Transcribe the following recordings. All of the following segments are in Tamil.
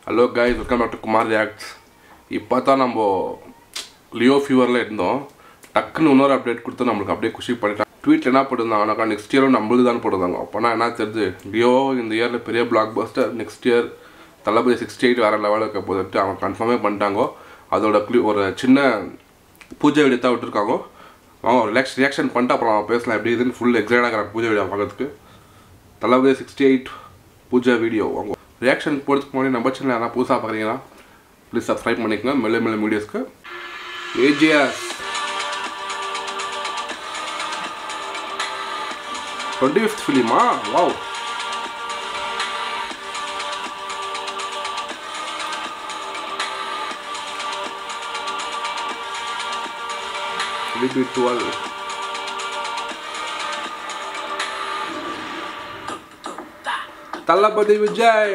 Hello guys welcome back to Kumar reacts இப்போ தான் நம்ம லியோ ஃபீவரில் இருந்தோம் டக்குன்னு இன்னொரு அப்டேட் கொடுத்து நம்மளுக்கு அப்படியே குஷி பண்ணிட்டாங்க ட்வீட்டில் என்ன போட்டிருந்தாங்கனாக்கா நெக்ஸ்ட் இயரும் நம்மளுக்கு தான் போட்டிருந்தாங்க அப்போனா என்ன தெரிஞ்சு லியோ இந்த இயரில் பெரிய blockbuster next year Thalapathy sixty eight வேறு லெவலில் இருக்க போதுட்டு அவங்க கன்ஃபார்மே பண்ணிட்டாங்க அதோட க்ளூ ஒரு சின்ன பூஜை வீடியோ தான் விட்டுருக்காங்க அவங்க ரிலாக்ஸ் ரியாக்ஷன் பண்ணிட்டு அப்புறம் அவங்க பேசலாம் எப்படி இதுன்னு ஃபுல் எக்ஸைட்டாக இருக்கிறாங்க பூஜை வீடியோ பார்க்கறதுக்கு Thalapathy sixty eight pooja video அவங்க ரியாக்ஷன் போகிறதுக்கு முன்னாடி நம்ம சேனல் யாரா புதுசாக பார்க்குறீங்கன்னா ப்ளீஸ் சப்ஸ்கிரைப் பண்ணிக்கங்க மெல்ல மெல்ல வீடியோஸ்க்கு ஏஜிஎஸ் டுவெண்ட்டி ஃபிஃப்த் ஃபிலிமா wow Maybe 12. Thalapathy Vijay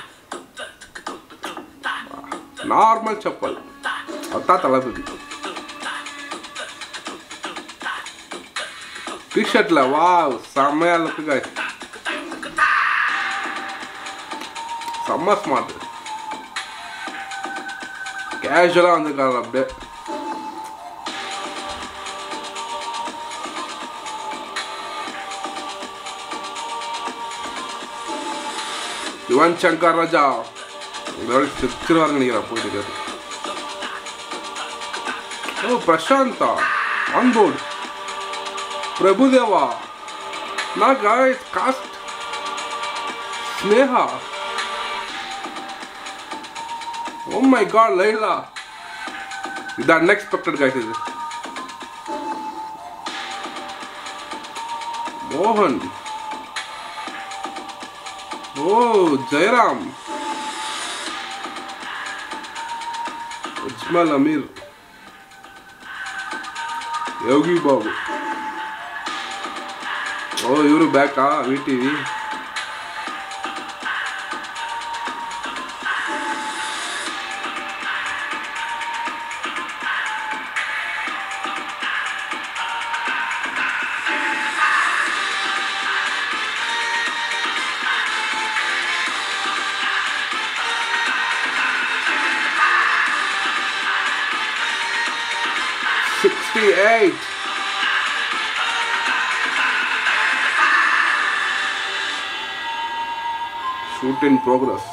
normal chappal அதான் தளபதி டிஷர்ட்ல வா செம்மையா இருக்கு guys. செம்ம ஸ்மார்ட் கேஷுவலாக வந்திருக்காங்க அப்படியே யுவன் சங்கர் ராஜா இதோட சிரிச்சிருவாருன்னு நினைக்கிறேன் போயிட்டு ஓ பிரசாந்தா ஆன் போர்டு பிரபுதேவா நான் guys cast Sneha oh my god Laila இது அன்எக்ஸ்பெக்டட் காய்ஸ் இது மோகன் ஓ ஜெயராம் உஜ்மல் அமீர் யோகி பாபு ஓ இவரு பேக்கா VTV sixty eight shoot in progress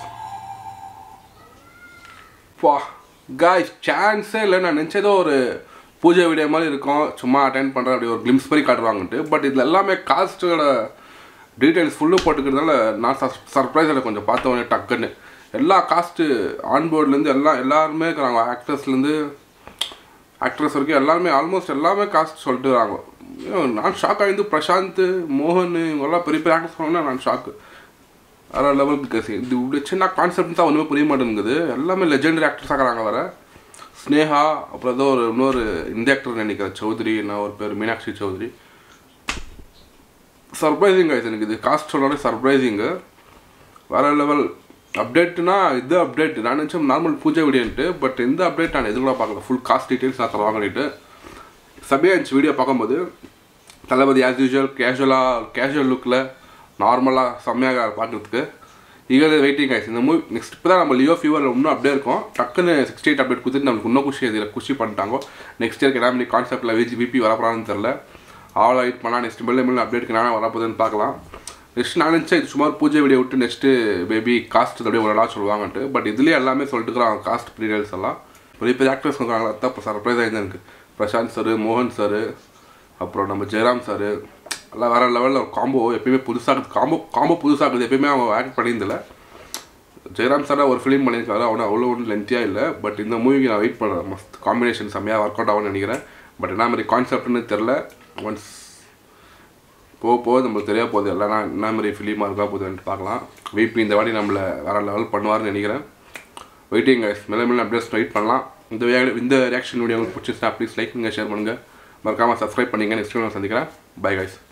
பா காய்ஸ் சான்ஸே இல்லை நான் நினச்சதோ ஒரு பூஜை வீடியோ மாதிரி இருக்கும் சும்மா அட்டைன் பண்ணுறேன் அப்படி ஒரு கிளிம்ஸ் மாதிரி காட்டுவாங்கன்ட்டு பட் இதில் எல்லாமே காஸ்ட்டோட டீட்டெயில்ஸ் ஃபுல்லு போட்டுக்கிறதுனால நான் சர்ப்ரைஸ் எனக்கு கொஞ்சம் பார்த்தவொடனே டக்குன்னு எல்லா காஸ்ட்டு ஆன்போர்ட்லேருந்து எல்லாம் எல்லாருமே இருக்கிறாங்க ஆக்டர்ஸ்லேருந்து ஆக்ட்ரஸ் வரைக்கும் எல்லாருமே ஆல்மோஸ்ட் எல்லாமே காஸ்ட் சொல்லிட்டு வராங்க ஐயோ, நான் ஷாக் ஆகிருந்து பிரசாந்த் மோகன் இவங்கெல்லாம் பெரிய பெரிய ஆக்டர்ஸ் சொன்னா நான் ஷாக்கு வேறு லெவலுக்கு கேசி இது இப்படி சின்ன கான்செப்ட் தான் ஒன்றுமே புரிய மாட்டேங்குது எல்லாமே லெஜெண்டரி ஆக்டர்ஸ் ஆகிறாங்க வர ஸ்னேகா அப்புறம் ஏதோ ஒரு இன்னொரு இந்திய ஆக்டர் நினைக்கிறேன் சௌத்ரி என்ன ஒரு பேர் மீனாட்சி சௌத்ரி சர்ப்ரைசிங் ஆயிடுச்சு எனக்கு இது காஸ்ட் சொன்னாலே சர்ப்ரைசிங்கு வேறு லெவல் அப்டேட்னா இது அப்டேட் நான் நினச்சேன் நார்மல் பூஜை வீடியோன்ட்டு பட் இந்த அப்டேட் நான் எதுக்குள்ள பார்க்கல ஃபுல் காஸ்ட் டீட்டெயில்ஸ் நான் தருவாங்கன்னுட்டு சபியா இருந்துச்சு வீடியோ பார்க்கும்போது தளபதி ஆஸ் யூஷுவல் கேஷுவலாக கேஷுவல் லுக்கில் நார்மலாக செம்மையாக பார்க்குறதுக்கு ஈகர் வெயிட்டிங் ஆயிடுச்சு இந்த மூவி நெக்ஸ்ட் இப்போ தான் நம்ம லியோ ஃபீவரில் இன்னும் அப்படியே இருக்கும் டக்குன்னு சிக்ஸ்டி எயிட் அப்டேட் கொடுத்துட்டு நம்மளுக்கு இன்னும் குஷி இதில் குஷி பண்ணிட்டாங்க நெக்ஸ்ட் இயர்க்கு என்ன மாதிரி கான்செப்டில் விஜி பிபி வரப்போறான்னு தெரில ஆல் வெயிட் பண்ணால் நெக்ஸ்ட் மெல்ல மெல்ல அப்டேட்க்கு நானே வரப்போகுதுன்னு பார்க்கலாம் நெக்ஸ்ட் நான் நினச்சேன் இது சுமார் பூஜை வீடியோ விட்டு நெக்ஸ்ட்டு பேபி காஸ்ட் அப்படியே ஒரு நாள் சொல்லுவாங்கன்ட்டு பட் இதுலேயே எல்லாமே சொல்லிட்டு இருக்கிறாங்க காஸ்ட் டீடைல்ஸ் எல்லாம் பெரிய பெரிய ஆக்டர்ஸ் இருக்காங்களா தான் இப்போ சர்ப்ரைஸ் ஆகிருந்து எனக்கு பிரசாந்த் சார் மோகன் சார் அப்புறம் நம்ம ஜெயராம் சார் எல்லாம் வேறு லெவலில் ஒரு காம்போ எப்பயுமே புதுசாக காம்போ காம்போ புதுசாக இருக்குது எப்பயுமே அவங்க ஆக்ட் பண்ணியிருந்தில்ல ஜெயராம் சார் ஒரு ஃபிலிம் பண்ணியிருக்காரு அவனை அவ்வளோ ஒன்றும் லென்த்தியாக இல்லை பட் இந்த மூவிக்கு நான் வெயிட் பண்ணுறேன் மஸ்த் காம்பினேஷன் செம்மையாக ஒர்க் அவுட் ஆகும்னு நினைக்கிறேன் பட் என்ன மாதிரி கான்செப்ட்னு தெரில ஒன்ஸ் போக போக நம்மளுக்கு தெரிய போகுது எல்லாம் என்ன மாதிரி ஃபிலிமாக இருக்கா போகுதுன்ட்டு பார்க்கலாம் விபி இந்த வாட்டி நம்மளை வேறு லெவல் பண்ணுவார்னு நினைக்கிறேன் வெயிட்டிங் கைஸ் மேலே மேலே அப்டேட்ஸ் வெயிட் பண்ணலாம் இந்த வே- இந்த ரியாக்ஷன் வீடியோ உங்களுக்கு பிடிச்சிருந்தா ப்ளீஸ் லைக் பண்ணுங்கள் ஷேர் பண்ணுங்கள் மறக்காமல் சப்ஸ்கிரைப் பண்ணிங்க நெக்ஸ்ட் வீடியோ சந்திக்கிறேன் பை கைஸ்